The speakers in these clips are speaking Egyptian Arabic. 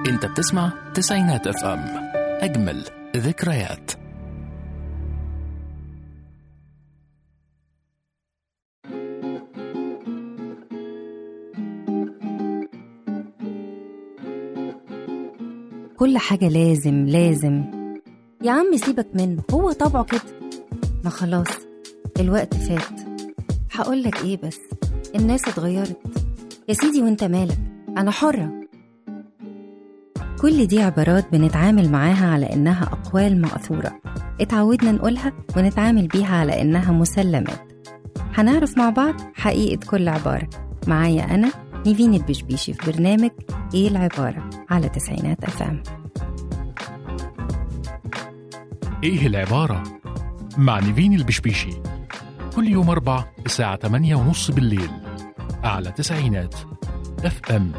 انت بتسمع تسعينات اف ام اجمل ذكريات كل حاجة لازم لازم يا عم سيبك منه هو طبعه كده ما خلاص الوقت فات هقولك ايه بس الناس اتغيرت يا سيدي وانت مالك انا حرة كل دي عبارات بنتعامل معاها على انها اقوال مأثورة اتعودنا نقولها ونتعامل بيها على انها مسلمات هنعرف مع بعض حقيقة كل عبارة معايا أنا نيفين البشبيشي في برنامج إيه العبارة على تسعينات أفام ايه العبارة؟ مع نيفين البشبيشي كل يوم أربع الساعة 8 ونص بالليل على تسعينات اف ام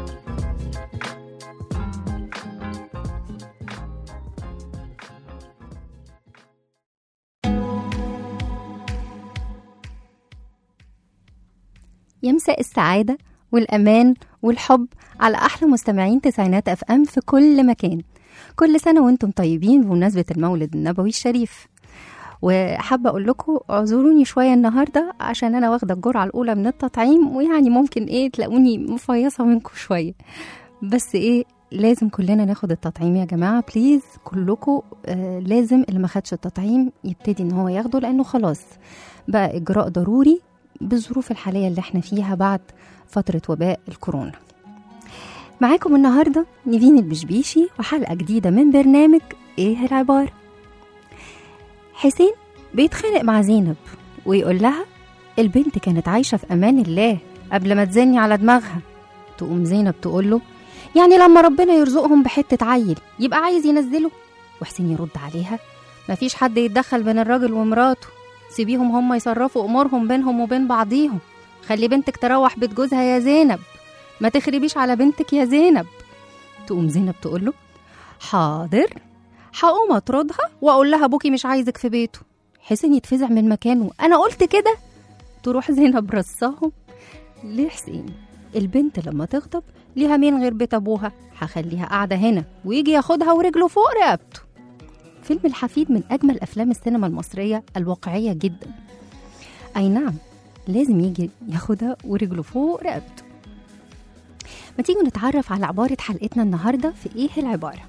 يمساء السعادة والأمان والحب على أحلى مستمعين تسعينات أف أم في كل مكان كل سنة وانتم طيبين بمناسبة المولد النبوي الشريف وحابة أقول لكم اعذروني شوية النهاردة عشان أنا واخدة الجرعة الأولى من التطعيم ويعني ممكن إيه تلاقوني مفيصة منكم شوية بس إيه لازم كلنا ناخد التطعيم يا جماعة بليز كلكم آه لازم اللي ما خدش التطعيم يبتدي إن هو ياخده لأنه خلاص بقى إجراء ضروري بالظروف الحالية اللي احنا فيها بعد فترة وباء الكورونا معاكم النهاردة نيفين البشبيشي وحلقة جديدة من برنامج ايه العبارة حسين بيتخانق مع زينب ويقول لها البنت كانت عايشة في أمان الله قبل ما تزني على دماغها تقوم زينب تقول له يعني لما ربنا يرزقهم بحتة عيل يبقى عايز ينزله وحسين يرد عليها مفيش حد يتدخل بين الراجل ومراته سيبيهم هم يصرفوا امورهم بينهم وبين بعضيهم خلي بنتك تروح بيت جوزها يا زينب ما تخربيش على بنتك يا زينب تقوم زينب تقول له حاضر هقوم اطردها واقول لها ابوكي مش عايزك في بيته حسين يتفزع من مكانه انا قلت كده تروح زينب رصاهم ليه حسين البنت لما تغضب ليها مين غير بيت ابوها هخليها قاعده هنا ويجي ياخدها ورجله فوق رقبته فيلم الحفيد من أجمل أفلام السينما المصرية الواقعية جدا أي نعم لازم يجي ياخدها ورجله فوق رقبته ما تيجوا نتعرف على عبارة حلقتنا النهاردة في إيه العبارة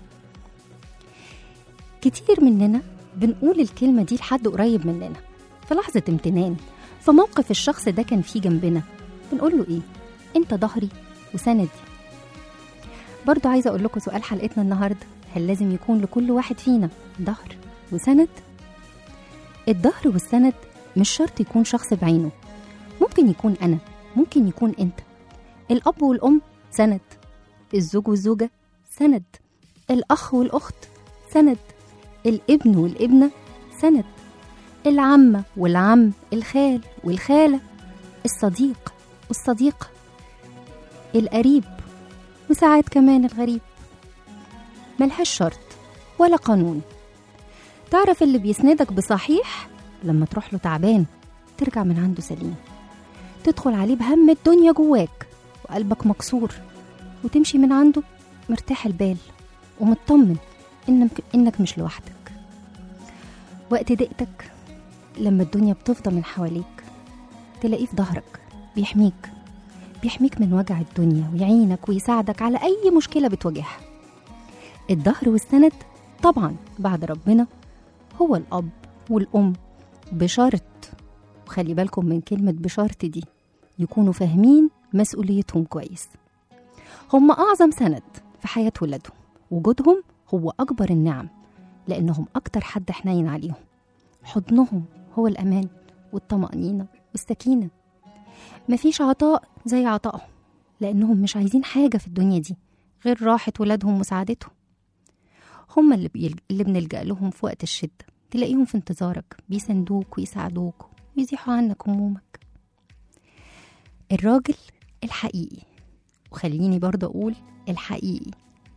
كتير مننا بنقول الكلمة دي لحد قريب مننا في لحظة امتنان في موقف الشخص ده كان فيه جنبنا بنقول له إيه أنت ظهري وسندي برضو عايزة أقول لكم سؤال حلقتنا النهاردة هل لازم يكون لكل واحد فينا ظهر وسند؟ الظهر والسند مش شرط يكون شخص بعينه ممكن يكون أنا ممكن يكون أنت الأب والأم سند الزوج والزوجة سند الأخ والأخت سند الابن والابنة سند العمة والعم الخال والخالة الصديق والصديقة القريب وساعات كمان الغريب ملهاش شرط ولا قانون تعرف اللي بيسندك بصحيح لما تروح له تعبان ترجع من عنده سليم تدخل عليه بهم الدنيا جواك وقلبك مكسور وتمشي من عنده مرتاح البال ومطمن إنك, إنك مش لوحدك وقت ضيقتك لما الدنيا بتفضى من حواليك تلاقيه في ظهرك بيحميك بيحميك من وجع الدنيا ويعينك ويساعدك على أي مشكلة بتواجهها الظهر والسند طبعا بعد ربنا هو الأب والأم بشرط وخلي بالكم من كلمة بشرط دي يكونوا فاهمين مسؤوليتهم كويس هم أعظم سند في حياة ولادهم وجودهم هو أكبر النعم لأنهم أكتر حد حنين عليهم حضنهم هو الأمان والطمأنينة والسكينة مفيش عطاء زي عطائهم لأنهم مش عايزين حاجة في الدنيا دي غير راحة ولادهم وسعادتهم هم اللي, بيل... اللي بنلجأ لهم في وقت الشدة تلاقيهم في انتظارك بيساندوك ويساعدوك ويزيحوا عنك همومك الراجل الحقيقي وخليني برضه أقول الحقيقي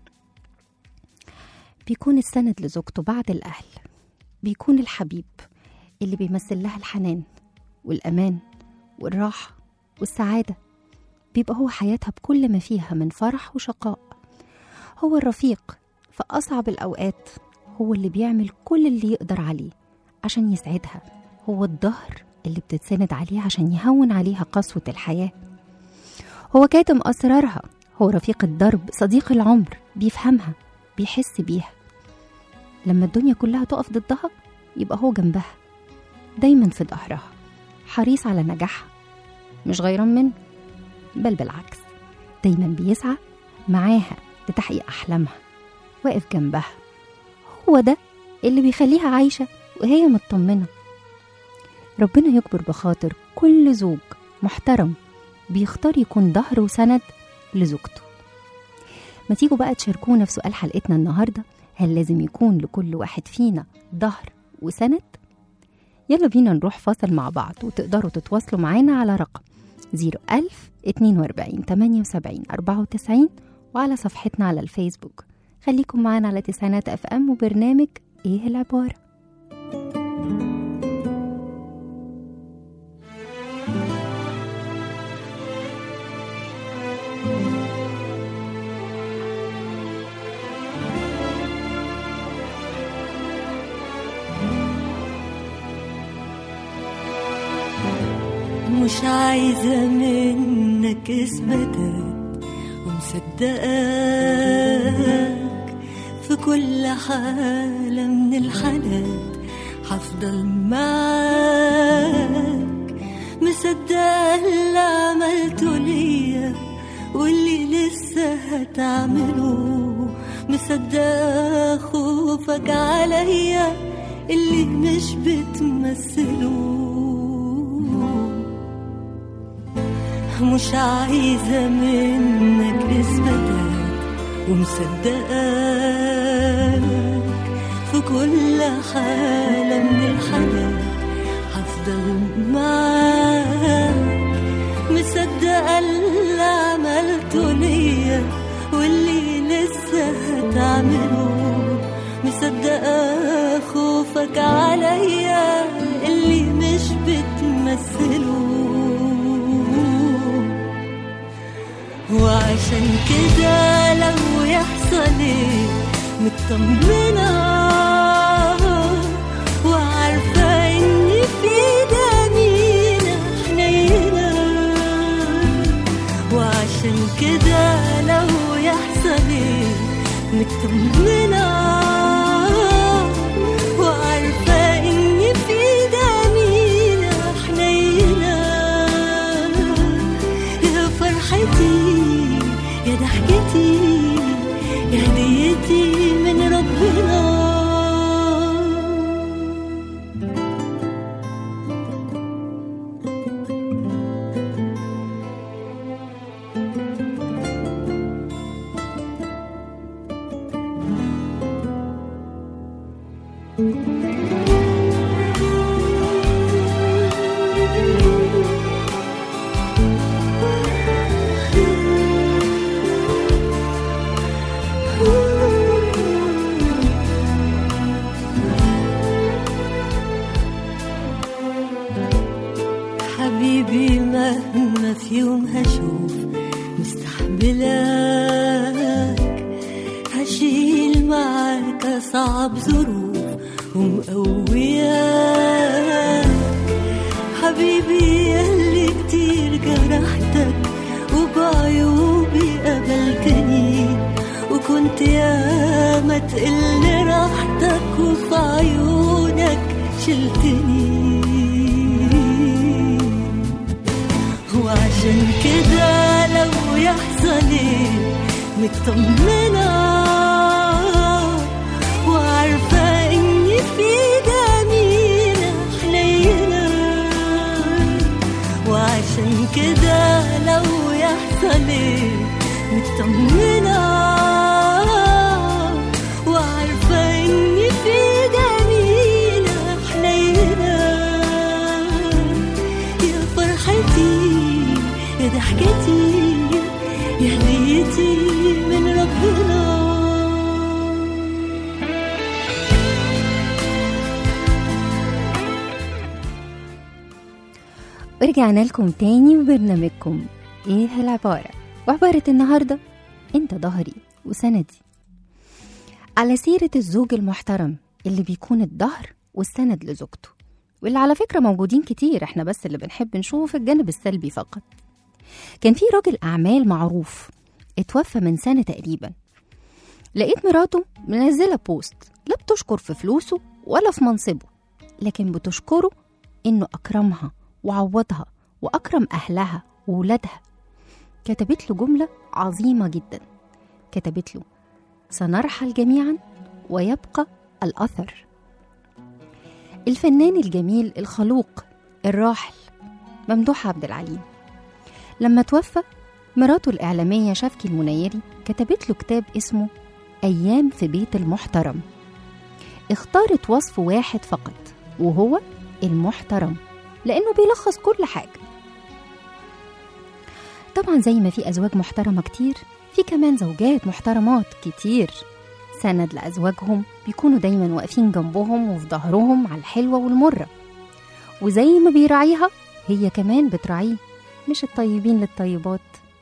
بيكون السند لزوجته بعد الأهل بيكون الحبيب اللي بيمثل لها الحنان والأمان والراحة والسعادة بيبقى هو حياتها بكل ما فيها من فرح وشقاء هو الرفيق في أصعب الأوقات هو اللي بيعمل كل اللي يقدر عليه عشان يسعدها هو الظهر اللي بتتسند عليه عشان يهون عليها قسوة الحياة هو كاتم أسرارها هو رفيق الدرب صديق العمر بيفهمها بيحس بيها لما الدنيا كلها تقف ضدها يبقى هو جنبها دايما في ظهرها حريص على نجاحها مش غيران منه بل بالعكس دايما بيسعى معاها لتحقيق أحلامها واقف جنبها هو ده اللي بيخليها عايشة وهي مطمنة ربنا يكبر بخاطر كل زوج محترم بيختار يكون ظهر وسند لزوجته ما تيجوا بقى تشاركونا في سؤال حلقتنا النهاردة هل لازم يكون لكل واحد فينا ظهر وسند؟ يلا بينا نروح فاصل مع بعض وتقدروا تتواصلوا معانا على رقم 01000 42 78 94 وعلى صفحتنا على الفيسبوك خليكم معانا على تسعينات اف ام وبرنامج ايه العبارة مش عايزة منك اثباتات ومصدقاك في كل حالة من الحالات هفضل معاك مصدقة اللي عملته ليا واللي لسه هتعمله مصدقة خوفك عليا اللي مش بتمثله مش عايزة منك إثباتات ومصدقاك في كل حالة من الحالات هفضل معاك مصدقة اللي عملته ليا واللي لسه هتعمله مصدقة خوفك عليا اللي مش بتمثله وعشان كده لو يحصل ايه مطمنة وعارفة ان في جميلة حنينة وعشان كده لو يحصل ايه مطمنة وعارفة ان في جميلة حنينة يا فرحتي يا ضحكتي يا هديتي من ربنا حبيبي مهما في يوم هشوف مستحملك هشيل معاك أصعب ظروف ومقوياك حبيبي ياللي كتير جرحتك وبعيوبي قبلتني وكنت ياما تقل راحتك وفي عيونك شلتني وعشان كده لو يحصل ايه مطمنة وعارفة ان في جميلة حنينة وعشان كده لو يحصل ايه مطمنة وعارفة ان في جميلة حنينة يا فرحتي يا ضحكتي يا هديتي من ربنا ورجعنا لكم تاني وبرنامجكم ايه العبارة وعبارة النهاردة انت ظهري وسندي على سيرة الزوج المحترم اللي بيكون الظهر والسند لزوجته واللي على فكرة موجودين كتير احنا بس اللي بنحب نشوف الجانب السلبي فقط كان في راجل أعمال معروف اتوفى من سنة تقريبا لقيت مراته منزلة بوست لا بتشكر في فلوسه ولا في منصبه لكن بتشكره إنه أكرمها وعوضها وأكرم أهلها وولادها كتبت له جملة عظيمة جدا كتبت له سنرحل جميعا ويبقى الأثر الفنان الجميل الخلوق الراحل ممدوح عبد العليم لما توفى مراته الإعلامية شفكي المنيري كتبت له كتاب اسمه أيام في بيت المحترم اختارت وصف واحد فقط وهو المحترم لأنه بيلخص كل حاجة طبعا زي ما في أزواج محترمة كتير في كمان زوجات محترمات كتير سند لأزواجهم بيكونوا دايما واقفين جنبهم وفي ظهرهم على الحلوة والمرة وزي ما بيراعيها هي كمان بتراعيه مش الطيبين للطيبات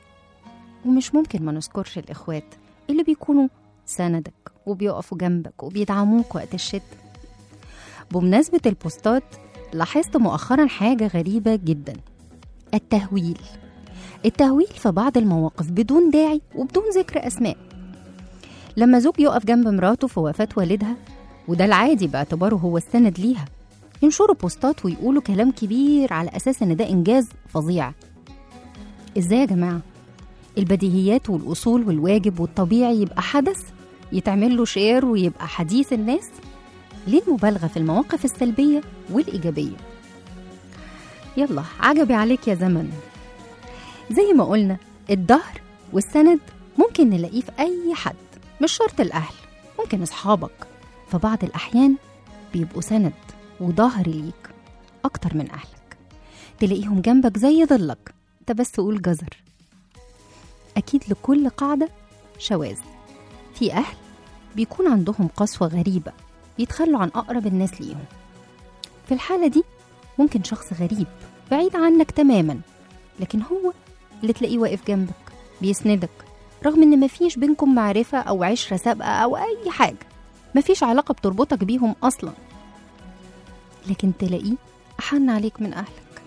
ومش ممكن ما نذكرش الإخوات اللي بيكونوا سندك وبيقفوا جنبك وبيدعموك وقت الشدة بمناسبة البوستات لاحظت مؤخرا حاجة غريبة جدا التهويل التهويل في بعض المواقف بدون داعي وبدون ذكر أسماء لما زوج يقف جنب مراته في وفاة والدها وده العادي باعتباره هو السند ليها ينشروا بوستات ويقولوا كلام كبير على أساس إن ده إنجاز فظيع إزاي يا جماعة؟ البديهيات والأصول والواجب والطبيعي يبقى حدث يتعمل له شير ويبقى حديث الناس ليه المبالغة في المواقف السلبية والإيجابية يلا عجبي عليك يا زمن زي ما قلنا الظهر والسند ممكن نلاقيه في أي حد مش شرط الأهل ممكن أصحابك فبعض الأحيان بيبقوا سند وظهر ليك أكتر من أهلك تلاقيهم جنبك زي ظلك انت بس قول جزر أكيد لكل قاعدة شواذ في أهل بيكون عندهم قسوة غريبة يتخلوا عن أقرب الناس ليهم في الحالة دي ممكن شخص غريب بعيد عنك تماما لكن هو اللي تلاقيه واقف جنبك بيسندك رغم ان مفيش بينكم معرفة او عشرة سابقة او اي حاجة مفيش علاقة بتربطك بيهم اصلا لكن تلاقيه احن عليك من اهلك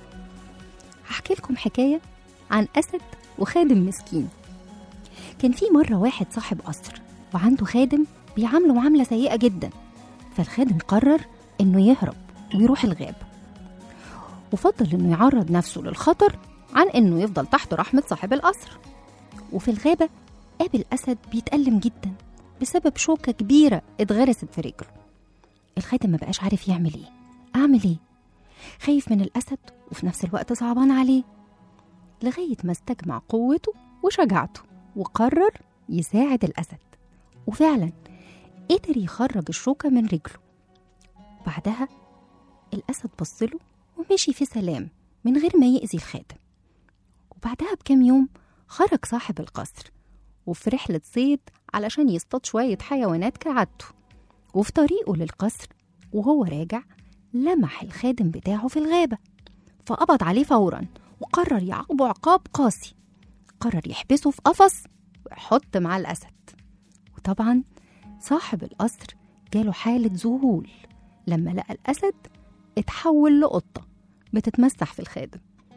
هحكي لكم حكاية عن اسد وخادم مسكين كان في مرة واحد صاحب قصر وعنده خادم بيعامله معاملة سيئة جدا فالخادم قرر انه يهرب ويروح الغابة وفضل انه يعرض نفسه للخطر عن انه يفضل تحت رحمة صاحب القصر وفي الغابة قابل أسد بيتألم جدا بسبب شوكة كبيرة اتغرست في رجله الخادم ما بقاش عارف يعمل ايه أعمل ايه خايف من الأسد وفي نفس الوقت صعبان عليه لغاية ما استجمع قوته وشجاعته وقرر يساعد الأسد وفعلا قدر يخرج الشوكة من رجله بعدها الأسد بصله ومشي في سلام من غير ما يأذي الخادم وبعدها بكام يوم خرج صاحب القصر وفي رحلة صيد علشان يصطاد شوية حيوانات كعادته وفي طريقه للقصر وهو راجع لمح الخادم بتاعه في الغابة فقبض عليه فورا وقرر يعاقبه عقاب قاسي قرر يحبسه في قفص ويحط معاه الأسد وطبعا صاحب القصر جاله حالة ذهول لما لقى الأسد اتحول لقطة بتتمسح في الخادم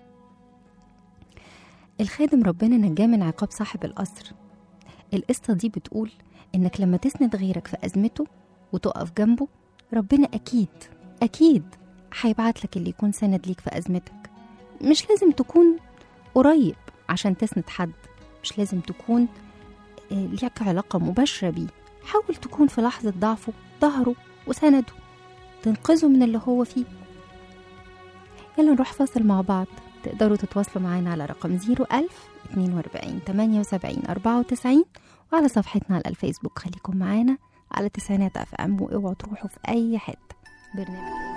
الخادم ربنا نجاه من عقاب صاحب القصر القصة دي بتقول إنك لما تسند غيرك في أزمته وتقف جنبه ربنا أكيد أكيد هيبعت لك اللي يكون سند ليك في أزمتك مش لازم تكون قريب عشان تسند حد مش لازم تكون آه، ليك علاقة مباشرة بيه حاول تكون في لحظة ضعفه ظهره وسنده تنقذه من اللي هو فيه يلا نروح فاصل مع بعض تقدروا تتواصلوا معانا على رقم 01000 42 78 94 وعلى صفحتنا على الفيسبوك خليكم معانا على تسعينات اف ام واوعوا تروحوا في اي حته برنامج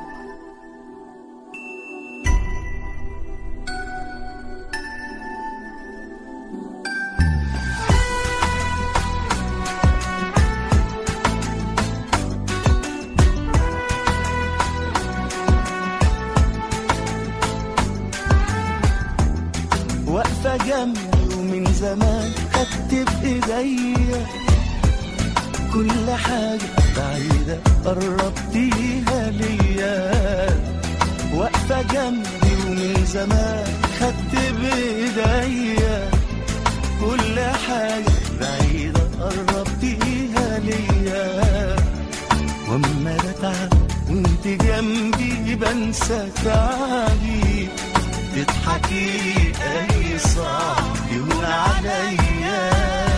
واقفة جنبي ومن زمان خدت بإيديا كل حاجة بعيدة قربتيها ليا واقفة جنبي ومن زمان خدت بإيديا كل حاجة بعيدة قربتيها ليا واما بتعب وانت جنبي بنسى تعبي تضحكي اي صعب يهون عليا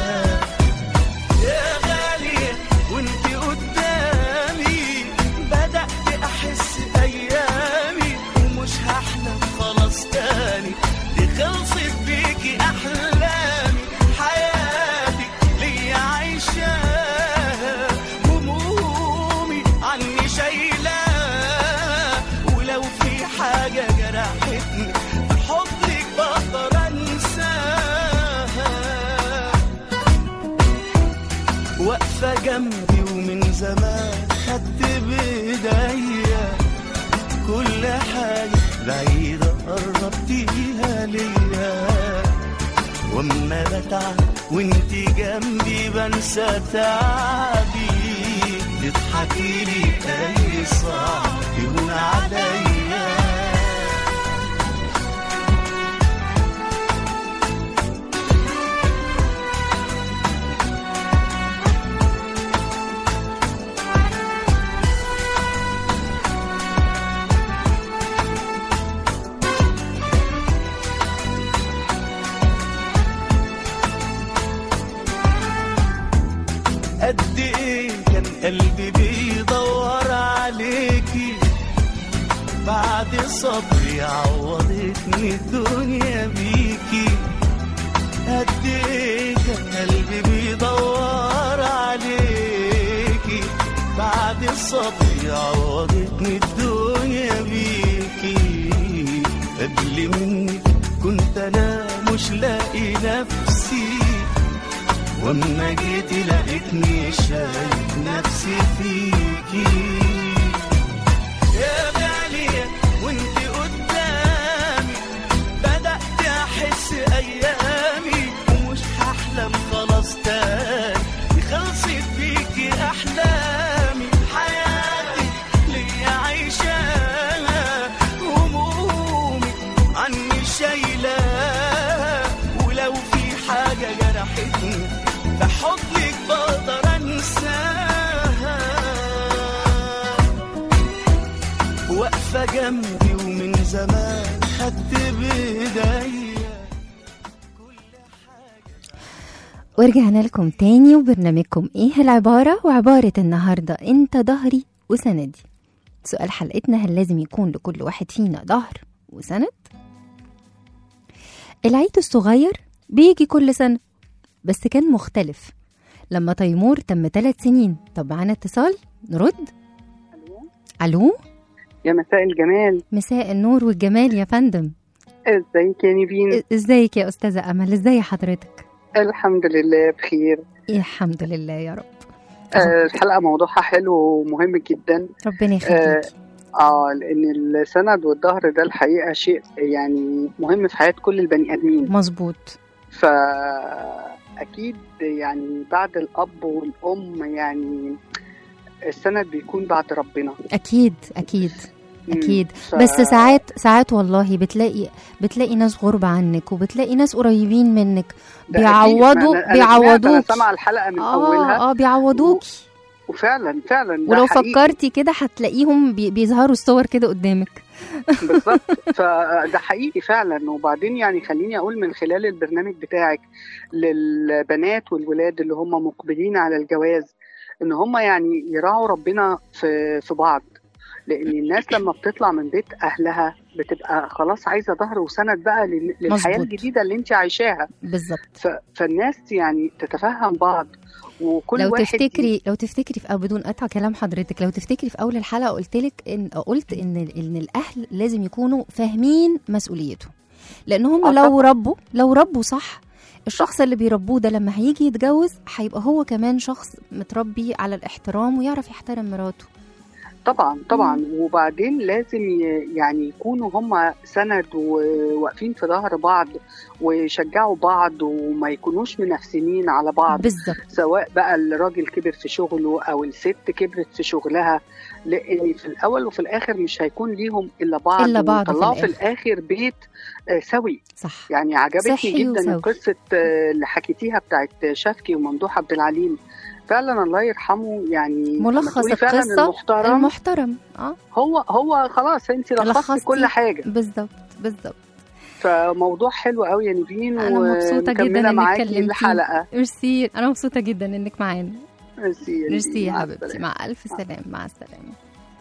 يا غالية وانت قدامي بدأت احس ايامي ومش هحلم خلاص تاني دي خلصت بيكي احلامي حياتي ليا عايشاها همومي عني شايلاه ولو في حاجة جرحتني حضنك بقدر انساها واقفة جنبي ومن زمان خدت بإيديا كل حاجة بعيدة قربتيها ليا واما بتعب وانت جنبي بنسى تعبي تضحكي لي اي صعب يهون عليا قد ايه كان قلبي بيدور عليكي بعد صبري عوضتني الدنيا بيكي قد ايه كان قلبي بيدور عليكي بعد صبري عوضتني الدنيا بيكي قبل مني كنت انا مش لاقي نفسي واما جيتي لقيتني شايف نفسي فيكي يا غالية وانت قدامي بدأت احس ايامي ومش هحلم خلاص تاني دي خلصت فيكي احلامي حياتي ليا عايشاها همومي عني شايلاه ولو في حاجة جرحتني بحضنك بقدر انساها واقفة جنبي ومن زمان خدت بايديا ورجعنا لكم تاني وبرنامجكم ايه العبارة وعبارة النهاردة انت ظهري وسندي سؤال حلقتنا هل لازم يكون لكل واحد فينا ظهر وسند العيد الصغير بيجي كل سنة بس كان مختلف لما تيمور تم ثلاث سنين طب معانا اتصال نرد الو يا مساء الجمال مساء النور والجمال يا فندم ازيك يا نيفين إ- ازيك يا استاذة امل ازاي حضرتك الحمد لله بخير إيه الحمد لله يا رب آه الحلقه موضوعها حلو ومهم جدا ربنا يخليكي اه لان السند والظهر ده الحقيقه شيء يعني مهم في حياه كل البني ادمين مظبوط فاكيد يعني بعد الاب والام يعني السند بيكون بعد ربنا اكيد اكيد مم. اكيد ف- بس ساعات ساعات والله بتلاقي بتلاقي ناس غربة عنك وبتلاقي ناس قريبين منك ده أكيد. بيعوضوا ما أنا- أنا سمعت- انا بيعوضوك سامعه الحلقه من اولها اه اه بيعوضوكي وفعلا فعلا ده ولو حقيقي. فكرتي كده هتلاقيهم بي- بيظهروا الصور كده قدامك بالظبط فده حقيقي فعلا وبعدين يعني خليني اقول من خلال البرنامج بتاعك للبنات والولاد اللي هم مقبلين على الجواز ان هم يعني يراعوا ربنا في في بعض لان الناس لما بتطلع من بيت اهلها بتبقى خلاص عايزه ظهر وسند بقى لل- للحياه مظبوط. الجديده اللي انت عايشاها بالظبط ف- فالناس يعني تتفهم بعض وكل لو واحد تفتكري لو تفتكري في أو بدون قطع كلام حضرتك لو تفتكري في اول الحلقه قلت لك ان قلت ان ان الاهل لازم يكونوا فاهمين مسؤوليتهم لان هم آه لو طبعاً. ربوا لو ربوا صح الشخص اللي بيربوه ده لما هيجي يتجوز هيبقى هو كمان شخص متربي على الاحترام ويعرف يحترم مراته طبعا طبعا وبعدين لازم ي- يعني يكونوا هم سند وواقفين في ظهر بعض ويشجعوا بعض وما يكونوش منافسين على بعض بالظبط سواء بقى الراجل كبر في شغله او الست كبرت في شغلها لان في الاول وفي الاخر مش هيكون ليهم الا بعض إلا بعض في ويطلعوا في الآخر. الاخر بيت آه، سوي صح يعني عجبتني صحي جدا وسوي. قصه آه، اللي حكيتيها بتاعت شفكي وممدوح عبد العليم فعلا الله يرحمه يعني ملخص تقولي فعلا القصة المحترم المحترم اه هو هو خلاص انت لخصتي لخصتي. كل حاجه بالظبط بالظبط فموضوع حلو قوي يا نيفين أنا مبسوطة جدا ومكمله إنك معاكي كلمتيني. الحلقه ميرسي انا مبسوطه جدا انك معانا ميرسي يا ميرسي يا نيفين. مع حبيبتي السلامة. مع الف سلام مع السلامه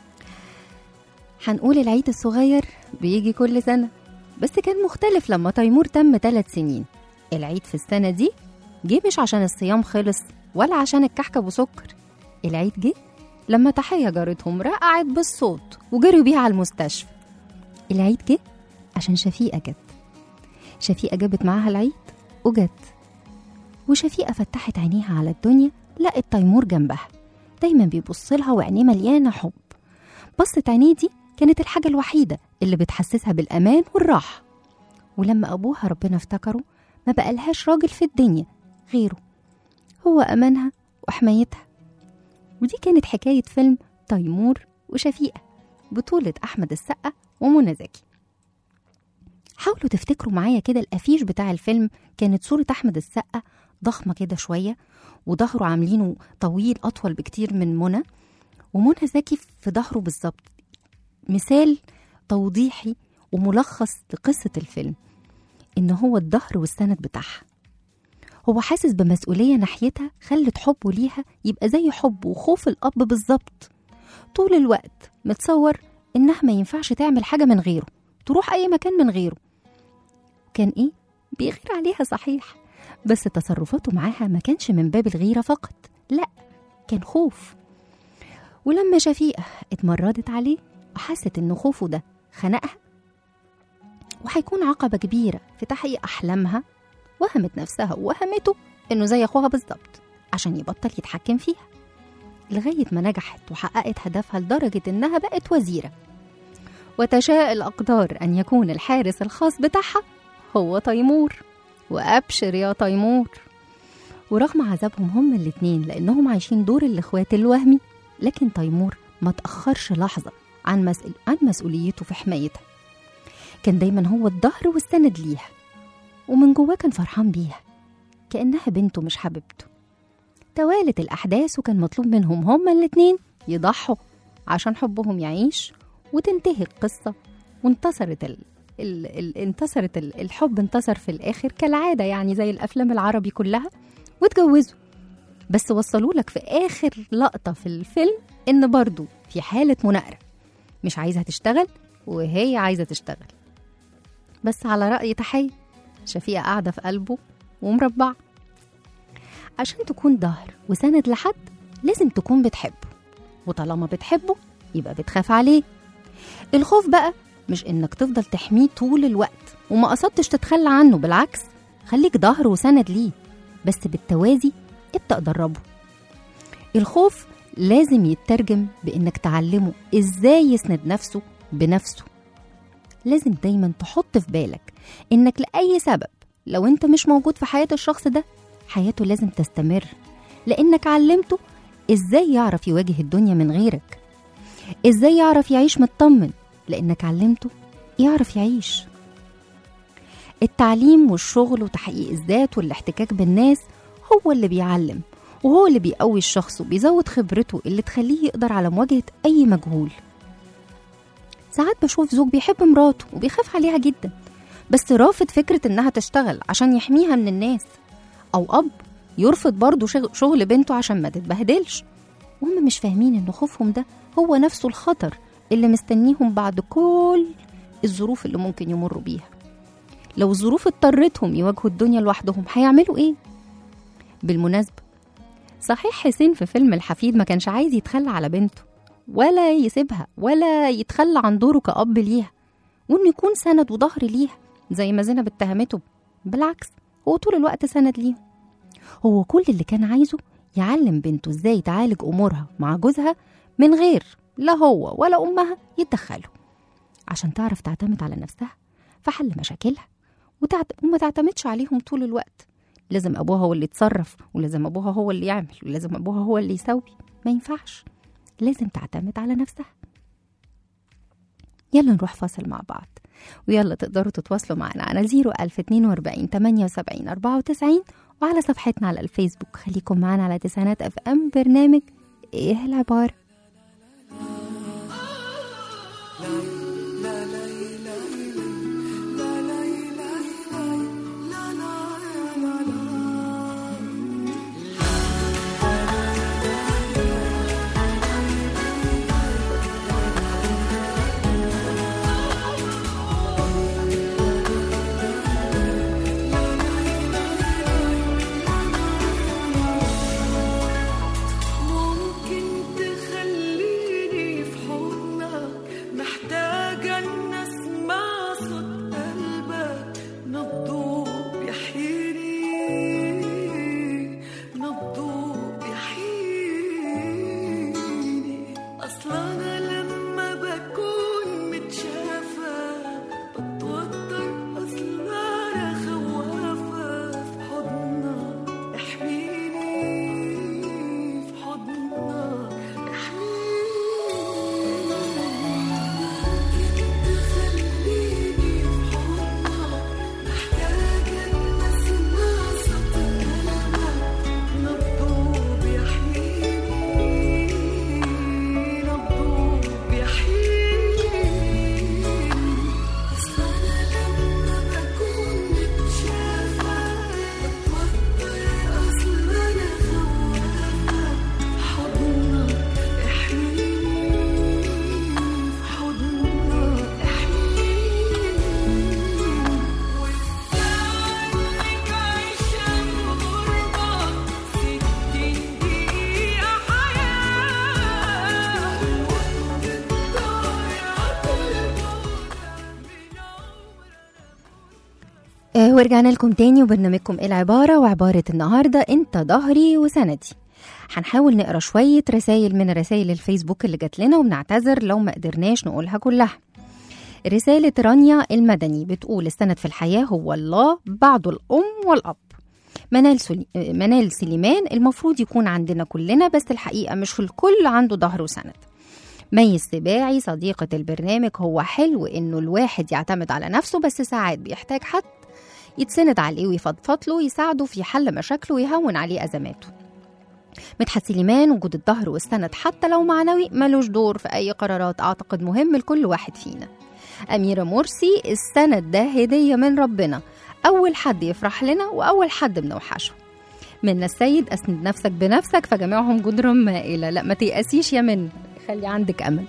هنقول العيد الصغير بيجي كل سنه بس كان مختلف لما تيمور تم ثلاث سنين العيد في السنه دي جه مش عشان الصيام خلص ولا عشان الكحكه وسكر العيد جه لما تحية جارتهم رقعت بالصوت وجروا بيها على المستشفى العيد جه عشان شفيقة جت شفيقة جابت معاها العيد وجت وشفيقة فتحت عينيها على الدنيا لقت تيمور جنبها دايما بيبص لها وعينيه مليانة حب بصت عينيه دي كانت الحاجة الوحيدة اللي بتحسسها بالأمان والراحة ولما أبوها ربنا افتكره ما بقالهاش راجل في الدنيا غيره هو أمانها وحمايتها ودي كانت حكاية فيلم تيمور وشفيقة بطولة أحمد السقا ومنى زكي حاولوا تفتكروا معايا كده الأفيش بتاع الفيلم كانت صورة أحمد السقا ضخمة كده شوية وظهره عاملينه طويل أطول بكتير من منى ومنى زكي في ظهره بالظبط مثال توضيحي وملخص لقصة الفيلم إن هو الظهر والسند بتاعها هو حاسس بمسؤولية ناحيتها خلت حبه ليها يبقى زي حب وخوف الأب بالظبط طول الوقت متصور إنها ما ينفعش تعمل حاجة من غيره تروح أي مكان من غيره كان إيه؟ بيغير عليها صحيح بس تصرفاته معاها ما كانش من باب الغيرة فقط لا كان خوف ولما شفيقة اتمردت عليه وحست إن خوفه ده خنقها وهيكون عقبة كبيرة في تحقيق أحلامها وهمت نفسها ووهمته إنه زي أخوها بالظبط عشان يبطل يتحكم فيها لغاية ما نجحت وحققت هدفها لدرجة إنها بقت وزيرة وتشاء الأقدار أن يكون الحارس الخاص بتاعها هو تيمور وأبشر يا تيمور ورغم عذابهم هما الاتنين لأنهم عايشين دور الإخوات الوهمي لكن تيمور ما تأخرش لحظة عن, مسؤول عن مسؤوليته في حمايتها كان دايما هو الظهر والسند ليها ومن جواه كان فرحان بيها كأنها بنته مش حبيبته توالت الأحداث وكان مطلوب منهم هما الاتنين يضحوا عشان حبهم يعيش وتنتهي القصة وانتصرت ال... ال... ال... انتصرت ال... الحب انتصر في الآخر كالعادة يعني زي الأفلام العربي كلها واتجوزوا بس وصلوا لك في آخر لقطة في الفيلم إن برضو في حالة مناقرة مش عايزة تشتغل وهي عايزة تشتغل بس على رأي تحية شفيقة قاعدة في قلبه ومربعة عشان تكون ظهر وسند لحد لازم تكون بتحبه وطالما بتحبه يبقى بتخاف عليه الخوف بقى مش انك تفضل تحميه طول الوقت وما قصدتش تتخلى عنه بالعكس خليك ظهر وسند ليه بس بالتوازي ابدأ دربه الخوف لازم يترجم بانك تعلمه ازاي يسند نفسه بنفسه لازم دايما تحط في بالك انك لأي سبب لو انت مش موجود في حياة الشخص ده حياته لازم تستمر لانك علمته ازاي يعرف يواجه الدنيا من غيرك ازاي يعرف يعيش مطمن لانك علمته يعرف يعيش التعليم والشغل وتحقيق الذات والاحتكاك بالناس هو اللي بيعلم وهو اللي بيقوي الشخص وبيزود خبرته اللي تخليه يقدر على مواجهة أي مجهول ساعات بشوف زوج بيحب مراته وبيخاف عليها جدا بس رافض فكرة إنها تشتغل عشان يحميها من الناس أو أب يرفض برضه شغ- شغل بنته عشان ما تتبهدلش وهم مش فاهمين إن خوفهم ده هو نفسه الخطر اللي مستنيهم بعد كل الظروف اللي ممكن يمروا بيها لو الظروف اضطرتهم يواجهوا الدنيا لوحدهم هيعملوا ايه بالمناسبة صحيح حسين في فيلم الحفيد ما كانش عايز يتخلى على بنته ولا يسيبها ولا يتخلى عن دوره كأب ليها وإنه يكون سند وظهر ليها زي ما زينب اتهمته بالعكس هو طول الوقت سند ليهم هو كل اللي كان عايزه يعلم بنته ازاي تعالج أمورها مع جوزها من غير لا هو ولا أمها يتدخلوا عشان تعرف تعتمد على نفسها في حل مشاكلها وتعت... وما تعتمدش عليهم طول الوقت لازم أبوها هو اللي يتصرف ولازم أبوها هو اللي يعمل ولازم أبوها هو اللي يسوي ما ينفعش لازم تعتمد على نفسها يلا نروح فاصل مع بعض ويلا تقدروا تتواصلوا معنا على 01042 78 94 وعلى صفحتنا على الفيسبوك خليكم معنا على تسعينات اف ام برنامج ايه العبارة ممكن تخليني في حضنك محتاجة إن أسمع صوت قلبك نبضه بيحييني نبضه بيحييني أصل أنا لما بكون متشافة بتوتر أصل أنا خوافة في حضنك احميني في حضنك احميني تخليني في حضنك محتاجة إن أسمع صوت قلبك نبضه بيحييني نبضه بيحييني أصل أنا لما بكون متشافة بتوتر أصل أنا خوافة في حضنك احميني في حضنك احميني وإنك عايشة بغربة ستين دقيقة حياة وتضيع كل آه ورجعنا لكم تاني وبرنامجكم ايه العبارة وعبارة النهاردة انت ظهري وسندي هنحاول نقرا شوية رسائل من رسائل الفيسبوك اللي جات لنا وبنعتذر لو ما قدرناش نقولها كلها رسالة رانيا المدني بتقول السند في الحياة هو الله بعده الأم والأب منال, سلي... منال سليمان المفروض يكون عندنا كلنا بس الحقيقة مش الكل عنده ظهر وسند مي السباعي صديقة البرنامج هو حلو إنه الواحد يعتمد على نفسه بس ساعات بيحتاج حد يتسند عليه ويفضفض له يساعده في حل مشاكله ويهون عليه أزماته مدحت سليمان وجود الظهر والسند حتى لو معنوي ملوش دور في أي قرارات أعتقد مهم لكل واحد فينا أميرة مرسي السند ده هدية من ربنا أول حد يفرح لنا وأول حد بنوحشه من السيد أسند نفسك بنفسك فجميعهم جدر مائلة لا ما تيأسيش يا من خلي عندك أمل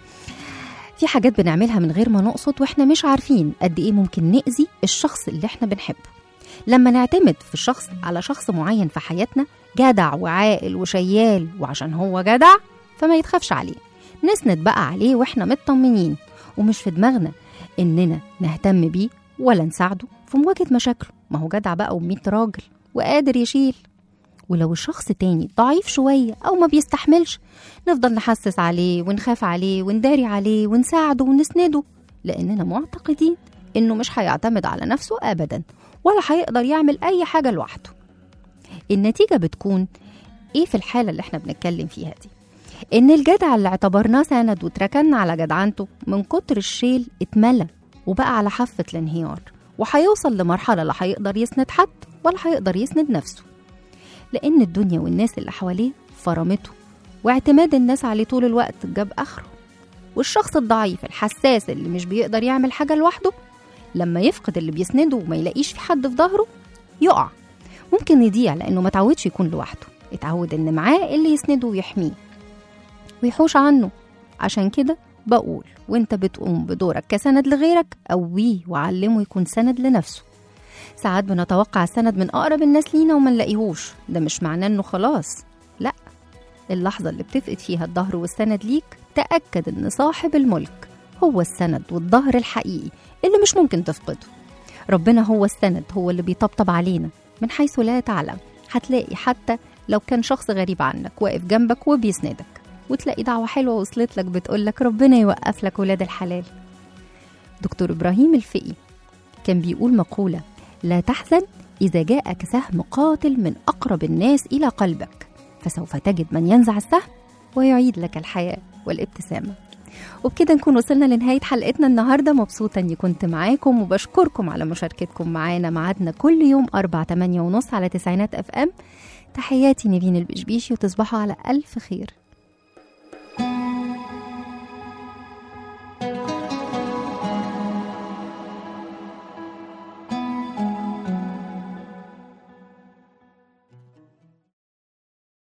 في حاجات بنعملها من غير ما نقصد واحنا مش عارفين قد ايه ممكن نأذي الشخص اللي احنا بنحبه لما نعتمد في الشخص على شخص معين في حياتنا جدع وعاقل وشيال وعشان هو جدع فما يتخافش عليه نسند بقى عليه واحنا مطمنين ومش في دماغنا اننا نهتم بيه ولا نساعده في مواجهة مشاكله ما هو جدع بقى وميت راجل وقادر يشيل ولو الشخص تاني ضعيف شوية أو ما بيستحملش نفضل نحسس عليه ونخاف عليه ونداري عليه ونساعده ونسنده لأننا معتقدين إنه مش هيعتمد على نفسه أبدا ولا هيقدر يعمل أي حاجة لوحده النتيجة بتكون إيه في الحالة اللي إحنا بنتكلم فيها دي إن الجدع اللي اعتبرناه سند واتركنا على جدعنته من كتر الشيل اتملى وبقى على حافة الانهيار وهيوصل لمرحلة لا هيقدر يسند حد ولا هيقدر يسند نفسه لأن الدنيا والناس اللي حواليه فرمته واعتماد الناس عليه طول الوقت جاب آخره والشخص الضعيف الحساس اللي مش بيقدر يعمل حاجة لوحده لما يفقد اللي بيسنده وما يلاقيش في حد في ظهره يقع ممكن يضيع لأنه ما تعودش يكون لوحده اتعود إن معاه اللي يسنده ويحميه ويحوش عنه عشان كده بقول وانت بتقوم بدورك كسند لغيرك قويه وعلمه يكون سند لنفسه ساعات بنتوقع السند من أقرب الناس لينا وما نلاقيهوش ده مش معناه إنه خلاص لا اللحظة اللي بتفقد فيها الظهر والسند ليك تأكد إن صاحب الملك هو السند والظهر الحقيقي اللي مش ممكن تفقده ربنا هو السند هو اللي بيطبطب علينا من حيث لا تعلم هتلاقي حتى لو كان شخص غريب عنك واقف جنبك وبيسندك وتلاقي دعوة حلوة وصلت لك بتقول لك ربنا يوقف لك ولاد الحلال دكتور إبراهيم الفقي كان بيقول مقولة لا تحزن إذا جاءك سهم قاتل من أقرب الناس إلى قلبك فسوف تجد من ينزع السهم ويعيد لك الحياة والابتسامة وبكده نكون وصلنا لنهاية حلقتنا النهاردة مبسوطة أني كنت معاكم وبشكركم على مشاركتكم معانا معادنا كل يوم أربع تمانية ونص على تسعينات أف أم تحياتي نيفين البشبيشي وتصبحوا على ألف خير